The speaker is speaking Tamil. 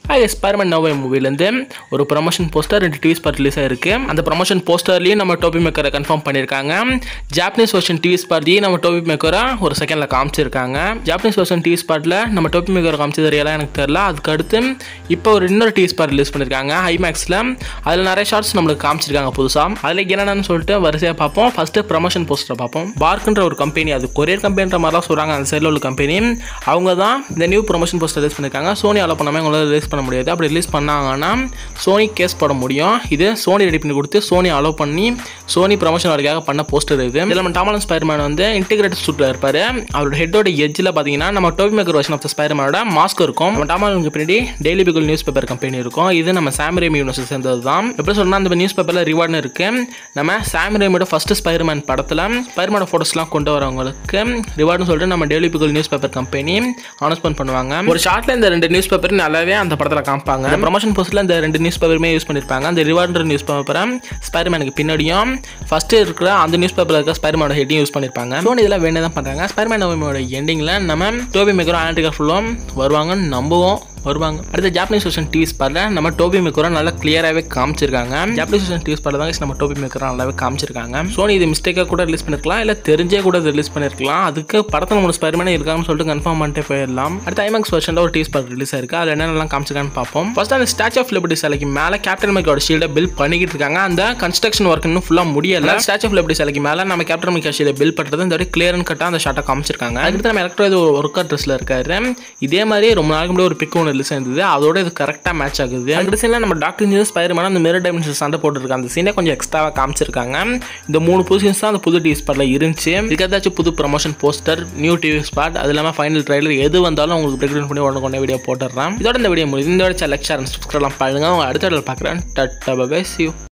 அது ஸ்பைர்மேன் நோவே மூவிலேருந்து ஒரு ப்ரொமோஷன் போஸ்டர் ரெண்டு டிவி ஸ்பாட் ரிலீஸ் ஆயிருக்கு அந்த ப்ரொமோஷன் போஸ்டர்லேயும் நம்ம டோபி மேக்கரை கன்ஃபார்ம் பண்ணியிருக்காங்க ஜாப்பனீஸ் வெர்ஷன் டிவி ஸ்பாட்லேயும் நம்ம டோபி மேக்கரை ஒரு செகண்டில் காமிச்சிருக்காங்க ஜாப்பனீஸ் வெர்ஷன் டிவி ஸ்பாட்டில் நம்ம டோபி மேக்கரை காமிச்சது ரியலாக எனக்கு தெரியல அதுக்கு அடுத்து இப்போ ஒரு இன்னொரு டிவி ஸ்பாட் ரிலீஸ் பண்ணியிருக்காங்க ஐமேக்ஸில் அதில் நிறைய ஷார்ட்ஸ் நம்மளுக்கு காமிச்சிருக்காங்க புதுசாக அதில் என்னென்னு சொல்லிட்டு வரிசையாக பார்ப்போம் ஃபஸ்ட்டு ப்ரொமோஷன் போஸ்டரை பார்ப்போம் பார்க்குன்ற ஒரு கம்பெனி அது கொரியர் கம்பெனின்ற மாதிரி தான் சொல்கிறாங்க அந்த சைடில் உள்ள கம்பெனி அவங்க தான் இந்த நியூ ப்ரொமோஷன் போஸ்டர் ரிலீஸ் பண்ணியிருக்காங்க சோனி அலோ பண்ணாமல் உங்களால் ரிலீஸ் பண்ண முடியாது அப்படி ரிலீஸ் பண்ணாங்கன்னா சோனி கேஸ் போட முடியும் இது சோனி ரெடி பண்ணி கொடுத்து சோனி அலோ பண்ணி சோனி ப்ரொமோஷன் வரைக்காக பண்ண போஸ்டர் இது இதில் நம்ம டாமலன் ஸ்பைர்மேன் வந்து இன்டிகிரேட்டட் சூட்டில் இருப்பார் அவரோட ஹெட்டோட எஜ்ஜில் பார்த்தீங்கன்னா நம்ம Tobey Maguire version of the ஸ்பைர்மேனோட மாஸ்க் இருக்கும் நம்ம டாமலனுக்கு பின்னாடி Daily Bugle news paper company இருக்கும் இது நம்ம சாம்ரேமி யூனிவர்சிட்டி சேர்ந்தது தான் எப்படி சொன்னால் அந்த நியூஸ் பேப்பரில் ரிவார்ட்னு இருக்கு நம்ம சாம்ரேமியோட ஃபர்ஸ்ட் ஸ்பைர்மேன் படத்தில் ஸ்பைர்மேனோட ஃபோட்டோஸ்லாம் கொண்டு வரவங்களுக்கு ரிவார்ட்னு சொல்லிட்டு நம்ம Daily Bugle news paper company announcement பண்ணுவாங்க ஒரு ஷார்ட்ல இந்த ரெண்டு நியூஸ் பேப்பர் நல்லாவே அந்த படத்தில் காமிப்பாங்க இந்த ப்ரொமோஷன் போஸ்ட்டில் இந்த ரெண்டு நியூஸ் பேப்பருமே யூஸ் பண்ணியிருப்பாங்க அந்த ரிவார்ட்ன்ற நியூஸ் பேப்பரை ஸ்பைர்மேனுக்கு பின்னாடியும் ஃபஸ்ட்டு இருக்கிற அந்த நியூஸ் பேப்பரில் இருக்க ஸ்பைர்மேனோட ஹெட்டையும் யூஸ் பண்ணியிருப்பாங்க ஸோ இதெல்லாம் வேணும் தான் பண்ணுறாங்க ஸ்பைர்மேனோட எண்டிங்கில் நம்ம டோபி மேக்கரும் ஆண்ட்ரிகா ஃபுல்லும் வருவாங்கன்னு நம்புவோம் வருவாங்க அடுத்த ஜாப்பனீஸ் வெர்ஷன் டிவி ஸ்பாரில் நம்ம டோபி மேக்கரை நல்லா கிளியராகவே காமிச்சிருக்காங்க ஜாப்பனீஸ் வெர்ஷன் டிவி ஸ்பாரில் தான் நம்ம டோபி மேக்கரை நல்லாவே காமிச்சிருக்காங்க சோனி இது மிஸ்டேக்காக கூட ரிலீஸ் பண்ணிருக்கலாம் இல்லை தெரிஞ்சே கூட ரிலீஸ் பண்ணிருக்கலாம் அதுக்கு படத்தில் மூணு ஸ்பைர்மேனே இருக்காங்கன்னு சொல்லிட்டு கன்ஃபார்ம் பண்ணிட்டு போயிடலாம் அடுத்த ஐமேக்ஸ் வெர்ஷனில் ஒரு டிவி ஸ்பாட் ரிலீஸ் ஆயிருக்கு அதில் என்னென்னலாம் காமிச்சிருக்கான்னு பார்ப்போம் ஃபர்ஸ்ட் அந்த ஸ்டாச்சு ஆஃப் லிபர்ட்டி சிலைக்கு மேலே கேப்டன் மேக்கோட ஷீல்டை பில் பண்ணிக்கிட்டு இருக்காங்க அந்த கன்ஸ்ட்ரக்ஷன் ஒர்க் இன்னும் ஃபுல்லாக முடியல ஸ்டாச்சு ஆஃப் லிபர்ட்டி சிலைக்கு மேலே நம்ம கேப்டன் மேக்கோ ஷீல்டை பில் பண்ணுறது இந்த மாதிரி கிளியர் கட்டாக அந்த ஷாட்டை காமிச்சிருக்காங்க அதுக்கு நம்ம எலக்ட்ரோ இது ஒரு ஒர்க்கர் ட்ரெஸ்ஸில் இருக்காரு இதே மாதிரி ரொம்ப நாளைக்கு முன்னாடி ஒரு பிக் ஒன்று ரிலீஸ் ஆயிருந்தது அதோட இது கரெக்டாக மேட்ச் ஆகுது அடுத்த சீனில் நம்ம டாக்டர் நியூஸ் ஸ்பைர்மேன் அந்த மிரர் டைமென்ஷன் சண்டை போட்டுருக்காங்க அந்த சீனை கொஞ்சம் எக்ஸ்ட்ராவாக காமிச்சிருக்காங்க இந்த மூணு புது சீன்ஸ் தான் அந்த புது டிவி ஸ்பாட்டில் இருந்துச்சு இதுக்கு ஏதாச்சும் புது promotion poster new TV spot அது இல்லாமல் ஃபைனல் ட்ரைலர் எது வந்தாலும் உங்களுக்கு பிரேக் பண்ணி உடனே கொண்டே வீடியோ போட்டுடுறேன் இதோட இந்த வீடியோ முடியும் இந்த வீடியோ லெக்சர் சப்ஸ்கிரைப் பண்ணுங்க அவங்க அடுத்த வீடியோ பார்க்குறேன் டட் பை சி